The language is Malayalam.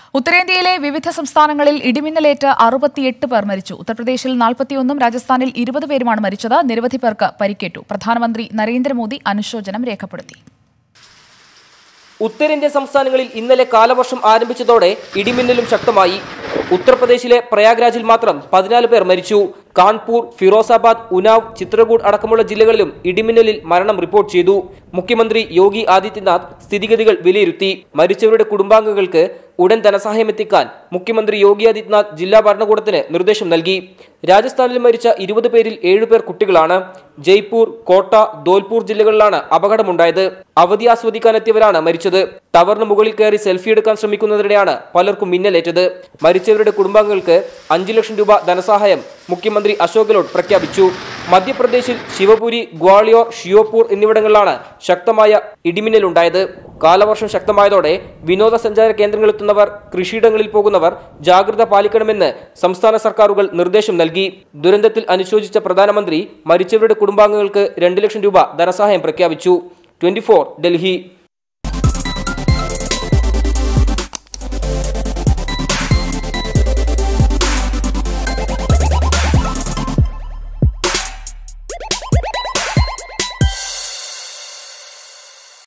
ഉത്തരേന്ത്യയിലെ വിവിധ സംസ്ഥാനങ്ങളിൽ ഇടിമിന്നലേറ്റ് അറുപത്തിയെട്ട് പേർ മരിച്ചു ഉത്തർപ്രദേശിൽ നാൽപ്പത്തിയൊന്നും രാജസ്ഥാനിൽ ഇരുപത് പേരുമാണ് മരിച്ചത് നിരവധി പേർക്ക് പരിക്കേറ്റു പ്രധാനമന്ത്രി നരേന്ദ്രമോദി അനുശോചനം രേഖപ്പെടുത്തി ഉത്തരേന്ത്യൻ സംസ്ഥാനങ്ങളിൽ ഇന്നലെ കാലവർഷം ആരംഭിച്ചതോടെ ഇടിമിന്നലും ശക്തമായി ഉത്തർപ്രദേശിലെ പ്രയാഗ്രാജിൽ മാത്രം പതിനാല് പേർ മരിച്ചു കാൺപൂർ ഫിറോസാബാദ് ഉനാവ് ചിത്രകൂട് അടക്കമുള്ള ജില്ലകളിലും ഇടിമിന്നലിൽ മരണം റിപ്പോർട്ട് ചെയ്തു മുഖ്യമന്ത്രി യോഗി ആദിത്യനാഥ് സ്ഥിതിഗതികൾ വിലയിരുത്തി മരിച്ചവരുടെ കുടുംബാംഗങ്ങൾക്ക് ഉടൻ ധനസഹായം എത്തിക്കാൻ മുഖ്യമന്ത്രി യോഗി ആദിത്യനാഥ് ജില്ലാ ഭരണകൂടത്തിന് നിർദ്ദേശം നൽകി രാജസ്ഥാനിൽ മരിച്ച ഇരുപത് പേരിൽ ഏഴുപേർ കുട്ടികളാണ് ജയ്പൂർ കോട്ട ധോൽപൂർ ജില്ലകളിലാണ് അപകടമുണ്ടായത് അവധി ആസ്വദിക്കാനെത്തിയവരാണ് മരിച്ചത് ടവറിന് മുകളിൽ കയറി സെൽഫി എടുക്കാൻ ശ്രമിക്കുന്നതിനിടെയാണ് പലർക്കും മിന്നലേറ്റത് മരിച്ചവരുടെ കുടുംബാംഗങ്ങൾക്ക് അഞ്ചു ലക്ഷം രൂപ ധനസഹായം മുഖ്യമന്ത്രി അശോക് ഗെഹ്ലോട്ട് പ്രഖ്യാപിച്ചു മധ്യപ്രദേശിൽ ശിവപുരി ഗ്വാളിയോർ ഷിയോപൂർ എന്നിവിടങ്ങളിലാണ് ശക്തമായ ഇടിമിന്നലുണ്ടായത് കാലവർഷം ശക്തമായതോടെ വിനോദസഞ്ചാര കേന്ദ്രങ്ങളിലെത്തുന്നവർ കൃഷിയിടങ്ങളിൽ പോകുന്നവർ ജാഗ്രത പാലിക്കണമെന്ന് സംസ്ഥാന സർക്കാരുകൾ നിർദ്ദേശം നൽകി ദുരന്തത്തിൽ അനുശോചിച്ച പ്രധാനമന്ത്രി മരിച്ചവരുടെ കുടുംബാംഗങ്ങൾക്ക് രണ്ട് ലക്ഷം രൂപ ധനസഹായം പ്രഖ്യാപിച്ചു ട്വന്റി ഡൽഹി